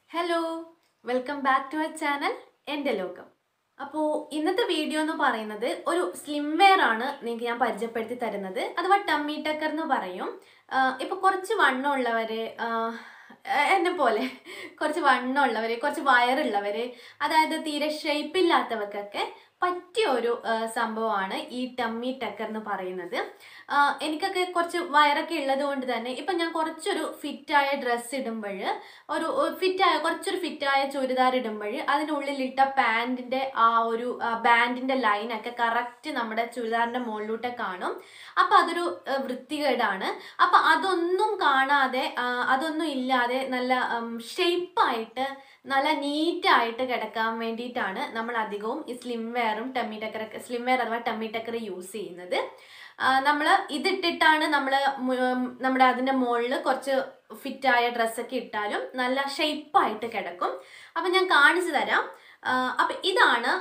hello welcome back to our channel എൻ്റെ ലോകം അപ്പോൾ ഇന്നത്തെ വീഡിയോ എന്ന് പറയുന്നത് ഒരു സ്ലിം വെയർ ആണ് നിങ്ങൾക്ക് ഞാൻ പരിചയപ്പെടുത്തി തരുന്നത് അഥവാ ടമ്മി ടക്കർ എന്ന് പറയും ഇപ്പോൾ കുറച്ച് വണ്ണമുള്ളവർ എന്നെ പോലെ കുറച്ച് വണ്ണമുള്ളവർ കുറച്ച് വയറുള്ളവർ അതായത് തീരെ ഷേപ്പില്ലാത്തവർക്കൊക്കെ പറ്റിയ ഒരു ആ, സംഭവമാണ് ഈ ടമ്മി ടക്കർ എന്ന് പറയുന്നത് ആ, എനിക്കൊക്കെ കുറച്ച് വയറൊക്കെ ഉള്ളത് കൊണ്ട് തന്നെ ഇപ്പം ഞാൻ കുറച്ചൊരു ഫിറ്റായ ഡ്രസ്സ് ഇടുമ്പോൾ ഒരു ഫിറ്റായ കുറച്ചൊരു ഫിറ്റായ ചുരിദാർ ഇടുമ്പോൾ അതിനുള്ളിലിട്ട പാൻറ്റിൻ്റെ ആ ഒരു ബാൻഡിൻ്റെ ലൈനൊക്കെ കറക്റ്റ് നമ്മുടെ ചുരിദാറിൻ്റെ മുകളിലൂടെ കാണും അപ്പം അതൊരു ആ, വൃത്തികേടാണ് അപ്പം അതൊന്നും കാണാതെ ആ, അതൊന്നും ഇല്ലാതെ നല്ല ഷേപ്പായിട്ട് നല്ല നീറ്റായിട്ട് കിടക്കാൻ വേണ്ടിയിട്ടാണ് നമ്മൾ അധികവും ഈ സ്ലിം വെയറും ടമ്മി ടക്കറൊക്കെ സ്ലിം വെയർ അഥവാ ടമ്മി ടക്കർ യൂസ് ചെയ്യുന്നത് നമ്മൾ ഇതിട്ടിട്ടാണ് നമ്മൾ നമ്മുടെ അതിൻ്റെ മുകളിൽ കുറച്ച് ഫിറ്റായ ഡ്രസ്സൊക്കെ ഇട്ടാലും നല്ല ഷേപ്പായിട്ട് കിടക്കും അപ്പം ഞാൻ കാണിച്ചു തരാം അപ്പം ഇതാണ്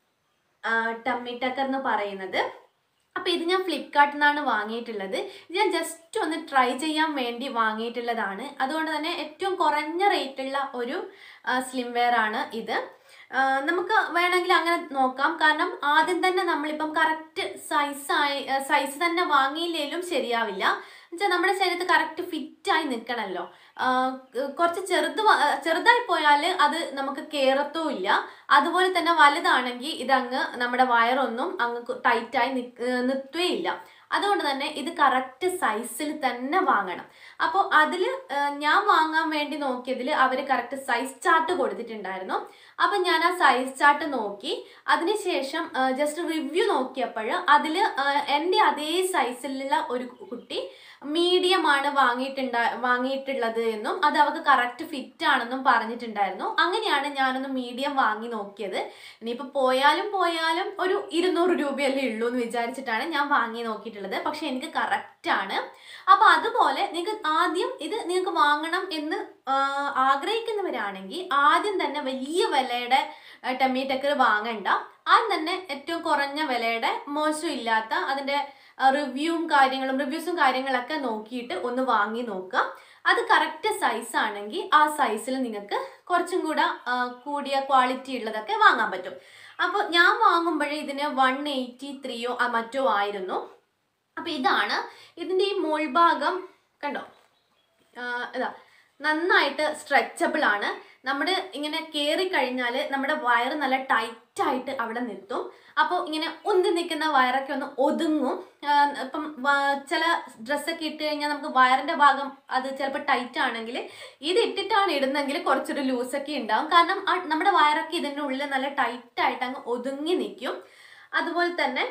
ടമ്മി ടക്കർ എന്ന് പറയുന്നത് അപ്പം ഇത് ഞാൻ ഫ്ലിപ്കാർട്ടിൽ നിന്നാണ് വാങ്ങിയിട്ടുള്ളത് ഇത് ഞാൻ ജസ്റ്റ് ഒന്ന് ട്രൈ ചെയ്യാൻ വേണ്ടി വാങ്ങിയിട്ടുള്ളതാണ് അതുകൊണ്ട് തന്നെ ഏറ്റവും കുറഞ്ഞ റേറ്റുള്ള ഒരു സ്ലിം വെയർ ആണ് ഇത് ആ, നമുക്ക് വേണമെങ്കിൽ അങ്ങനെ നോക്കാം കാരണം ആദ്യം തന്നെ നമ്മളിപ്പം കറക്റ്റ് സൈസായി സൈസ് തന്നെ വാങ്ങിയില്ലേലും ശരിയാവില്ല എന്നുവെച്ചാൽ നമ്മുടെ ശരീരത്ത് കറക്റ്റ് ഫിറ്റായി നിൽക്കണമല്ലോ ആ, കുറച്ച് ചെറുത് വ- ചെറുതായി പോയാൽ അത് നമുക്ക് കയറത്തോ ഇല്ല അതുപോലെ തന്നെ വലുതാണെങ്കിൽ ഇതങ്ങ് നമ്മുടെ വയറൊന്നും അങ്ങ് ടൈറ്റായി നിർത്തുകയേ ഇല്ല അതുകൊണ്ട് തന്നെ ഇത് കറക്റ്റ് സൈസിൽ തന്നെ വാങ്ങണം അപ്പോൾ അതിൽ ഞാൻ വാങ്ങാൻ വേണ്ടി നോക്കിയതിൽ അവർ കറക്റ്റ് സൈസ് ചാർട്ട് കൊടുത്തിട്ടുണ്ടായിരുന്നു അപ്പം ഞാൻ ആ സൈസ് ചാർട്ട് നോക്കി അതിനുശേഷം ജസ്റ്റ് റിവ്യൂ നോക്കിയപ്പോൾ അതിൽ എൻ്റെ അതേ സൈസിലുള്ള ഒരു കുട്ടി മീഡിയം ആണ് വാങ്ങിയിട്ടുണ്ടാ വാങ്ങിയിട്ടുള്ളത് എന്നും അത് അവർക്ക് കറക്റ്റ് ഫിറ്റ് ആണെന്നും പറഞ്ഞിട്ടുണ്ടായിരുന്നു അങ്ങനെയാണ് ഞാനൊന്ന് മീഡിയം വാങ്ങി നോക്കിയത് ഇനിയിപ്പോൾ പോയാലും പോയാലും ഒരു ഇരുന്നൂറ് രൂപയല്ലേ ഉള്ളൂ എന്ന് വിചാരിച്ചിട്ടാണ് ഞാൻ വാങ്ങി നോക്കിയിട്ടുള്ളത് പക്ഷെ എനിക്ക് കറക്റ്റ് ആണ് അപ്പോൾ അതുപോലെ നിങ്ങൾക്ക് ആദ്യം ഇത് നിങ്ങൾക്ക് വാങ്ങണം എന്ന് ആ, ആഗ്രഹിക്കുന്നവരാണെങ്കിൽ ആദ്യം തന്നെ വലിയ വിലയുടെ ടമ്മി ടക്കർ വാങ്ങണ്ട ആദ്യം തന്നെ ഏറ്റവും കുറഞ്ഞ വിലയുടെ മോശമില്ലാത്ത അതിൻ്റെ റിവ്യൂവും കാര്യങ്ങളും റിവ്യൂസും കാര്യങ്ങളൊക്കെ നോക്കിയിട്ട് ഒന്ന് വാങ്ങി നോക്കുക അത് കറക്റ്റ് സൈസ് ആണെങ്കിൽ ആ സൈസിൽ നിങ്ങൾക്ക് കുറച്ചും കൂടെ ആ, കൂടിയ ക്വാളിറ്റി ഉള്ളതൊക്കെ വാങ്ങാൻ പറ്റും അപ്പോൾ ഞാൻ വാങ്ങുമ്പോഴേ ഇതിന് വൺ എയ്റ്റി ത്രീയോ മറ്റോ ആയിരുന്നു അപ്പോൾ ഇതാണ് ഇതിൻ്റെ ഈ മുൾഭാഗം കണ്ടോ ആ, ഇതാ നന്നായിട്ട് സ്ട്രെച്ചബിൾ ആണ് നമ്മുടെ ഇങ്ങനെ കയറി കഴിഞ്ഞാൽ നമ്മുടെ വയറ് നല്ല ടൈറ്റായിട്ട് അവിടെ നിർത്തും അപ്പോൾ ഇങ്ങനെ ഉന്തി നിൽക്കുന്ന വയറൊക്കെ ഒന്ന് ഒതുങ്ങും ആ, ഇപ്പം വ- ചില ഡ്രസ്സൊക്കെ ഇട്ട് കഴിഞ്ഞാൽ നമുക്ക് വയറിൻ്റെ ഭാഗം അത് ചിലപ്പോൾ ടൈറ്റ് ആണെങ്കിൽ ഇത് ഇട്ടിട്ടാണ് ഇടുന്നെങ്കിൽ കുറച്ചൊരു ലൂസൊക്കെ ഉണ്ടാവും കാരണം ആ നമ്മുടെ വയറൊക്കെ ഇതിൻ്റെ ഉള്ളിൽ നല്ല ടൈറ്റായിട്ട് അങ്ങ് ഒതുങ്ങി നിൽക്കും അതുപോലെ തന്നെ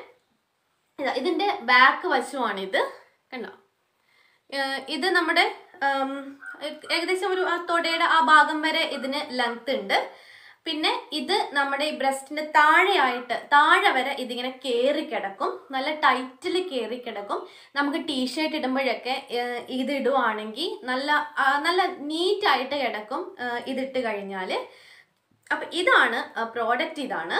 ഇതാ ഇതിൻ്റെ ബാക്ക് വശമാണിത് കണ്ടോ ഏഹ് ഇത് നമ്മുടെ ഉം, ഏ- ഏകദേശം ഒരു ആ തൊടയുടെ ആ ഭാഗം വരെ ഇതിന് ലെങ്ത് ഉണ്ട് പിന്നെ ഇത് നമ്മുടെ ഈ ബ്രസ്റ്റിന്റെ താഴെയായിട്ട് താഴെ വരെ ഇതിങ്ങനെ കയറി കിടക്കും നല്ല ടൈറ്റിൽ കയറി കിടക്കും നമുക്ക് ടീഷർട്ട് ഇടുമ്പോഴൊക്കെ ഏഹ്, ഇത് ഇടുവാണെങ്കിൽ നല്ല ആ, നല്ല നീറ്റായിട്ട് കിടക്കും ഏഹ്, ഇതിട്ട് കഴിഞ്ഞാൽ അപ്പം ഇതാണ് പ്രോഡക്റ്റ് ഇതാണ്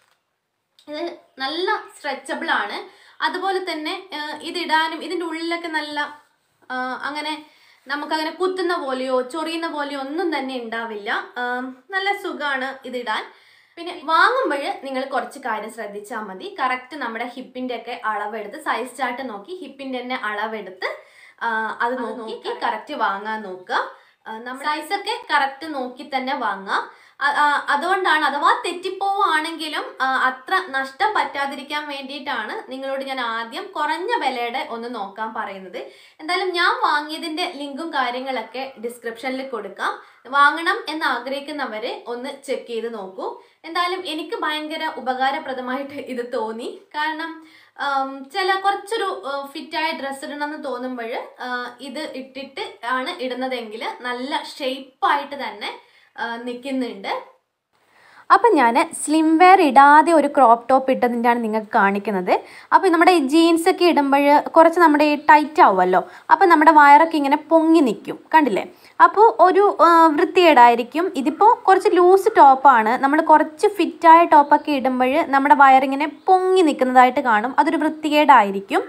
ഇത് നല്ല സ്ട്രെച്ചബിൾ ആണ് അതുപോലെ തന്നെ ആ, ഇതിടാനും ഇതിൻ്റെ ഉള്ളിലൊക്കെ നല്ല ആ, അങ്ങനെ നമുക്കങ്ങനെ കുത്തുന്ന പോലെയോ ചൊറിയുന്ന പോലെയോ ഒന്നും തന്നെ ഉണ്ടാവില്ല ആ, നല്ല സുഖമാണ് ഇതിടാൻ പിന്നെ വാങ്ങുമ്പോൾ നിങ്ങൾ കുറച്ച് കാര്യം ശ്രദ്ധിച്ചാൽ മതി കറക്റ്റ് നമ്മുടെ ഹിപ്പിൻ്റെ ഒക്കെ അളവെടുത്ത് സൈസ് ചാർട്ട് നോക്കി ഹിപ്പിൻ്റെ തന്നെ അളവെടുത്ത് ആ, അത് നോക്കി കറക്റ്റ് വാങ്ങാൻ നോക്കുക സൈസൊക്കെ കറക്റ്റ് നോക്കി തന്നെ വാങ്ങുക അ- ആ, അതുകൊണ്ടാണ് അഥവാ തെറ്റിപ്പോവാണെങ്കിലും ആ, അത്ര നഷ്ടം പറ്റാതിരിക്കാൻ വേണ്ടിയിട്ടാണ് നിങ്ങളോട് ഞാൻ ആദ്യം കുറഞ്ഞ വിലയുടെ ഒന്ന് നോക്കാൻ പറയുന്നത് എന്തായാലും ഞാൻ വാങ്ങിയതിന്റെ ലിങ്കും കാര്യങ്ങളൊക്കെ ഡിസ്ക്രിപ്ഷനിൽ കൊടുക്കാം വാങ്ങണം എന്ന് ആഗ്രഹിക്കുന്നവരെ ഒന്ന് ചെക്ക് ചെയ്ത് നോക്കൂ എന്തായാലും എനിക്ക് ഭയങ്കര ഉപകാരപ്രദമായിട്ട് ഇത് തോന്നി കാരണം ആം, ചില കുറച്ചൊരു ഫിറ്റായ ഡ്രസ്സ് ഇടണമെന്ന് തോന്നുമ്പോൾ ഇത് ഇട്ടിട്ട് ആണ് ഇടുന്നതെങ്കിൽ നല്ല ഷേപ്പായിട്ട് തന്നെ നിൽക്കുന്നുണ്ട് അപ്പം ഞാൻ സ്ലിം വെയർ ഇടാതെ ഒരു ക്രോപ്പ് ടോപ്പ് ഇട്ടതിൻ്റെയാണ് നിങ്ങൾക്ക് കാണിക്കുന്നത് അപ്പോൾ നമ്മുടെ ഈ ജീൻസ് ഒക്കെ ഇടുമ്പോൾ കുറച്ച് നമ്മുടെ ഈ ടൈറ്റ് ആവുമല്ലോ അപ്പോൾ നമ്മുടെ വയറൊക്കെ ഇങ്ങനെ പൊങ്ങി നിൽക്കും കണ്ടില്ലേ അപ്പോൾ ഒരു ആ, വൃത്തികേടായിരിക്കും ഇതിപ്പോൾ കുറച്ച് ലൂസ് ടോപ്പാണ് നമ്മൾ കുറച്ച് ഫിറ്റായ ടോപ്പൊക്കെ ഇടുമ്പോൾ നമ്മുടെ വയറിങ്ങനെ പൊങ്ങി നിൽക്കുന്നതായിട്ട് കാണും അതൊരു വൃത്തികേടായിരിക്കും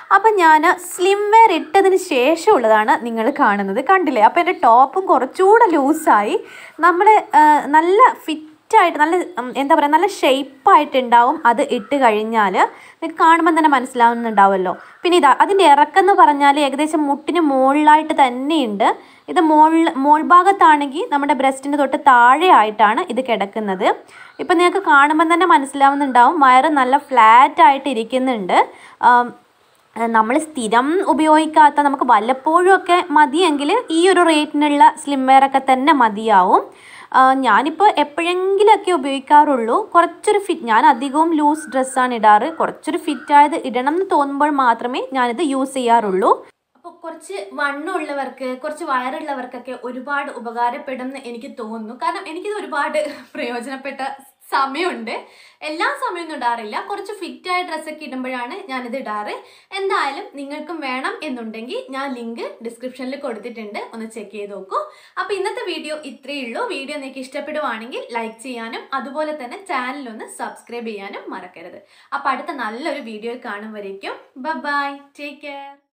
അപ്പം ഞാൻ സ്ലിം വെയർ ഇട്ടതിന് ശേഷമുള്ളതാണ് നിങ്ങൾ കാണുന്നത് കണ്ടില്ലേ അപ്പോൾ എൻ്റെ ടോപ്പും കുറച്ചുകൂടെ ലൂസായി നമ്മൾ നല്ല ഫിറ്റായിട്ട് നല്ല ഉം, എന്താ പറയുക നല്ല ഷേപ്പായിട്ടുണ്ടാവും അത് ഇട്ട് കഴിഞ്ഞാൽ നിങ്ങൾക്ക് കാണുമ്പോൾ തന്നെ മനസ്സിലാവുന്നുണ്ടാവുമല്ലോ പിന്നെ ഇതാ അതിൻ്റെ ഇറക്കെന്ന് പറഞ്ഞാൽ ഏകദേശം മുട്ടിന് മുകളിലായിട്ട് തന്നെയുണ്ട് ഇത് മുകളിൽ മോൾ ഭാഗത്താണെങ്കിൽ നമ്മുടെ ബ്രസ്റ്റിന് തൊട്ട് താഴെ ആയിട്ടാണ് ഇത് കിടക്കുന്നത് ഇപ്പം നിങ്ങൾക്ക് കാണുമ്പോൾ തന്നെ മനസ്സിലാവുന്നുണ്ടാവും വയറ് നല്ല ഫ്ലാറ്റ് ആയിട്ട് ഇരിക്കുന്നുണ്ട് ആം, നമ്മൾ സ്ഥിരം ഉപയോഗിക്കാത്ത നമുക്ക് വല്ലപ്പോഴും ഒക്കെ മതിയെങ്കിൽ ഈ ഒരു റേറ്റിനുള്ള സ്ലിം വെയർ ഒക്കെ തന്നെ മതിയാവും ആ, ഞാനിപ്പോൾ എപ്പോഴെങ്കിലുമൊക്കെ ഉപയോഗിക്കാറുള്ളൂ കുറച്ചൊരു ഫിറ്റ് ഞാൻ അധികവും ലൂസ് ഡ്രസ്സാണ് ഇടാറ് കുറച്ചൊരു ഫിറ്റായത് ഇടണം എന്ന് തോന്നുമ്പോൾ മാത്രമേ ഞാനിത് യൂസ് ചെയ്യാറുള്ളൂ അപ്പോൾ കുറച്ച് വണ്ണമുള്ളവർക്ക് കുറച്ച് വയറുള്ളവർക്കൊക്കെ ഒരുപാട് ഉപകാരപ്പെടും എന്ന് എനിക്ക് തോന്നുന്നു കാരണം എനിക്കിത് ഒരുപാട് പ്രയോജനപ്പെട്ട സമയമുണ്ട് എല്ലാ സമയമൊന്നും ഇടാറില്ല കുറച്ച് ഫിറ്റായ ഡ്രസ്സൊക്കെ ഇടുമ്പോഴാണ് ഞാനിത് ഇടാറ് എന്തായാലും നിങ്ങൾക്കും വേണം എന്നുണ്ടെങ്കിൽ ഞാൻ ലിങ്ക് ഡിസ്ക്രിപ്ഷനിൽ കൊടുത്തിട്ടുണ്ട് ഒന്ന് ചെക്ക് ചെയ്ത് നോക്കൂ അപ്പോൾ ഇന്നത്തെ വീഡിയോ ഇത്രയേ ഉള്ളൂ വീഡിയോ നിങ്ങൾക്ക് ഇഷ്ടപ്പെടുവാണെങ്കിൽ ലൈക്ക് ചെയ്യാനും അതുപോലെ തന്നെ ചാനലൊന്ന് സബ്സ്ക്രൈബ് ചെയ്യാനും മറക്കരുത് അപ്പോൾ അടുത്ത നല്ലൊരു വീഡിയോ കാണും വരേക്കും ബൈ ടേക്ക് കെയർ